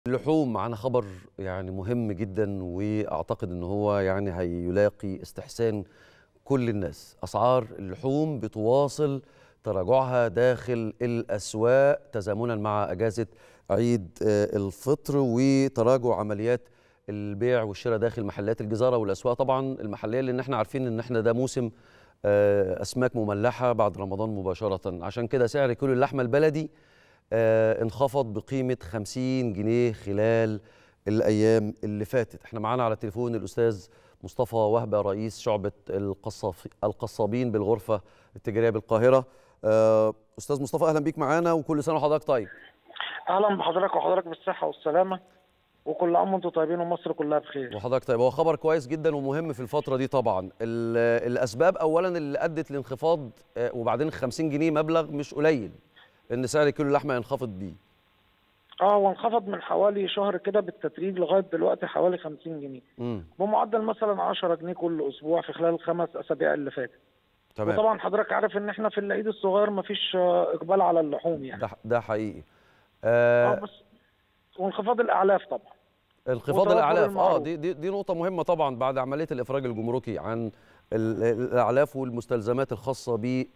اللحوم معانا خبر يعني مهم جدا واعتقد ان هو يعني هيلاقي استحسان كل الناس اسعار اللحوم بتواصل تراجعها داخل الاسواق تزامنا مع اجازه عيد آه، الفطر وتراجع عمليات البيع والشراء داخل محلات الجزاره والاسواق طبعا المحليه لان احنا عارفين ان احنا ده موسم آه، اسماك مملحه بعد رمضان مباشره عشان كده سعر كيلو اللحمه البلدي آه، انخفض بقيمة 50 جنيه خلال الأيام اللي فاتت احنا معانا على التليفون الأستاذ مصطفى وهبة رئيس شعبة القصاف القصابين بالغرفة التجارية بالقاهرة آه، أستاذ مصطفى أهلا بيك معانا وكل سنة وحضرتك طيب اهلا بحضرتك وحضرتك بالصحه والسلامه وكل عام وانتم طيبين ومصر كلها بخير وحضرتك طيب هو خبر كويس جدا ومهم في الفترة دي طبعا ال- الأسباب أولا اللي أدت لانخفاض آه، وبعدين ال 50 جنيه مبلغ مش قليل إن سعر كيلو اللحمة ينخفض بيه اه هو انخفض من حوالي شهر كده بالتدريج لغايه دلوقتي حوالي 50 جنيه امم بمعدل مثلا 10 جنيه كل اسبوع في خلال الخمس اسابيع اللي فاتت تمام وطبعا حضرتك عارف ان احنا في العيد الصغير مفيش آه، اقبال على اللحوم يعني ده ده حقيقي اه آه بس وانخفاض الاعلاف طبعا انخفاض وتوفر الاعلاف اه المعروض. دي, دي دي نقطه مهمه طبعا بعد عمليه الافراج الجمركي عن ال- الاعلاف والمستلزمات الخاصه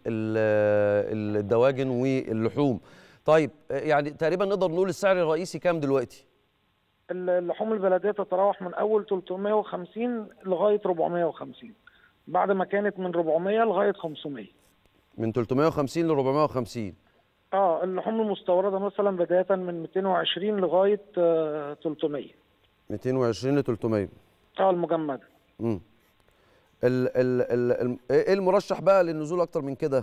بالدواجن واللحوم طيب آه، يعني تقريبا نقدر نقول السعر الرئيسي كام دلوقتي اللحوم البلديه تتراوح من اول 350 لغايه 450 بعد ما كانت من 400 لغايه 500 من 350 ل 450 اه اللحوم المستورده مثلا بدايه من 220 لغايه آه، 300 220 ل 300 اه المجمده امم ال ال ال ال ايه المرشح بقى للنزول اكتر من كده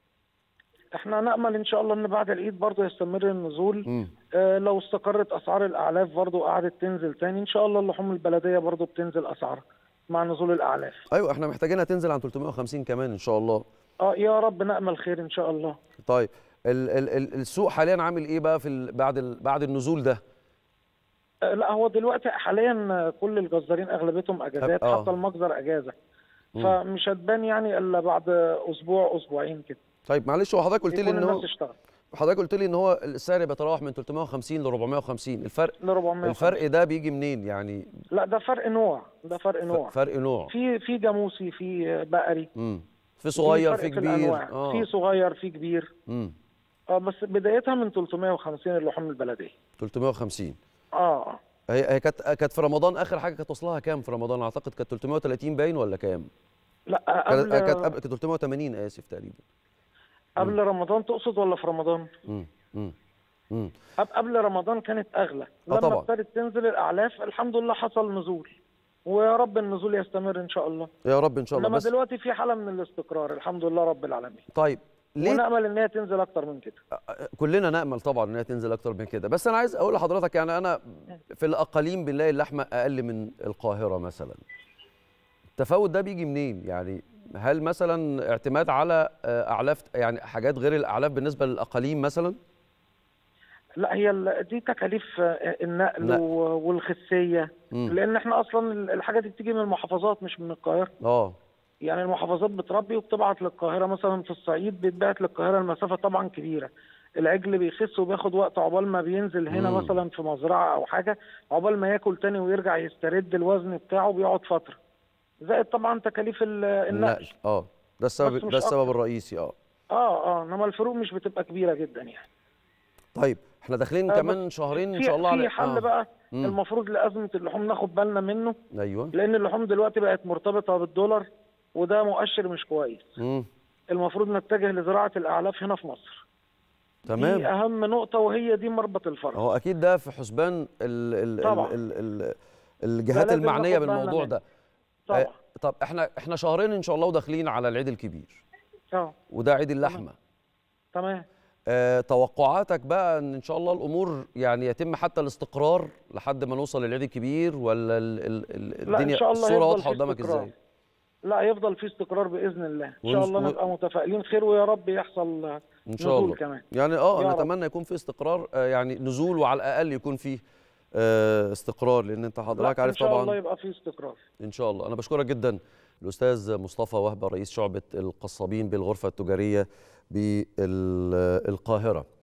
احنا نامل ان شاء الله ان بعد العيد برضه يستمر النزول امم آه لو استقرت اسعار الاعلاف برضه قعدت تنزل تاني ان شاء الله اللحوم البلديه برضه بتنزل اسعارها مع نزول الاعلاف ايوه احنا محتاجينها تنزل عن 350 كمان ان شاء الله اه يا رب نامل خير ان شاء الله طيب ال ال ال السوق حاليا عامل ايه بقى في ال بعد ال بعد النزول ده آه لا هو دلوقتي حاليا آه، كل الجزارين اغلبيتهم اجازات آه. حتى المجزر اجازه مم. فمش هتبان يعني الا بعد اسبوع اسبوعين كده طيب معلش هو حضرتك قلت لي يكون ان الناس هو اشتغل حضرتك قلت لي ان هو السعر بيتراوح من 350 ل 450 الفرق ل 400 الفرق ده بيجي منين يعني لا ده فرق نوع ده فرق ف- نوع فرق نوع في في جاموسي في بقري امم في صغير فرق في في كبير الأنواع. اه في صغير في كبير امم اه بس بدايتها من 350 اللحوم البلديه 350 اه اه هي هي كانت كانت في رمضان اخر حاجه كانت وصلها كام في رمضان اعتقد كانت 330 باين ولا كام لا كانت قبل كانت قبل- كانت 380 اسف تقريبا قبل رمضان تقصد ولا في رمضان؟ امم امم امم قب- قبل رمضان كانت اغلى لما طبعا. ابتدت تنزل الاعلاف الحمد لله حصل نزول ويا رب النزول يستمر ان شاء الله يا رب ان شاء الله انما بس دلوقتي في حاله من الاستقرار الحمد لله رب العالمين طيب ليه ونامل ان هي تنزل اكتر من كده كلنا نامل طبعا ان هي تنزل اكتر من كده بس انا عايز اقول لحضرتك يعني انا في الاقاليم بنلاقي اللحمه اقل من القاهره مثلا التفاوت ده بيجي منين يعني هل مثلا اعتماد على آه، اعلاف يعني حاجات غير الاعلاف بالنسبه للاقاليم مثلا لا هي ال- دي تكاليف آه، النقل نقل. و- والخسيه مم. لان احنا اصلا ال- الحاجه دي بتيجي من المحافظات مش من القاهره اه يعني المحافظات بتربي وبتبعت للقاهره مثلا في الصعيد بيتبعت للقاهره المسافه طبعا كبيره العجل بيخس وبياخد وقت عقبال ما بينزل هنا مم. مثلا في مزرعه او حاجه عقبال ما ياكل تاني ويرجع يسترد الوزن بتاعه بيقعد فتره زائد طبعا تكاليف ال- النقل النقل اه ده السبب بس مش ده السبب أكتر. الرئيسي اه اه اه انما الفروق مش بتبقى كبيره جدا يعني طيب احنا داخلين آه، كمان شهرين ان في شاء الله في على حل آه. بقى مم. المفروض لازمه اللحوم ناخد بالنا منه ايوه لان اللحوم دلوقتي بقت مرتبطه بالدولار وده مؤشر مش كويس امم المفروض نتجه لزراعه الاعلاف هنا في مصر دي تمام اهم نقطه وهي دي مربط الفرس هو اكيد ده في حسبان ال ال طبعا. ال ال ال الجهات لازم المعنيه ناخد بالنا بالموضوع منه. ده طبعا آه، طب احنا احنا شهرين ان شاء الله وداخلين على العيد الكبير اه وده عيد اللحمه تمام اه توقعاتك بقى ان ان شاء الله الامور يعني يتم حتى الاستقرار لحد ما نوصل للعيد الكبير ولا ال ال ال لا، إن الدنيا شاء الله الصوره يفضل واضحه في قدامك استقرار. ازاي لا يفضل في استقرار باذن الله ان شاء ونس- الله و- نبقى متفائلين خير ويا رب يحصل ان شاء نزول الله كمان يعني اه يا انا رب. اتمنى يكون في استقرار آه يعني نزول وعلى الاقل يكون فيه آه استقرار لان انت حضرتك لا، عارف ان شاء الله طبعا يبقى في استقرار ان شاء الله انا بشكرك جدا الاستاذ مصطفى وهبه رئيس شعبه القصابين بالغرفه التجاريه بالقاهره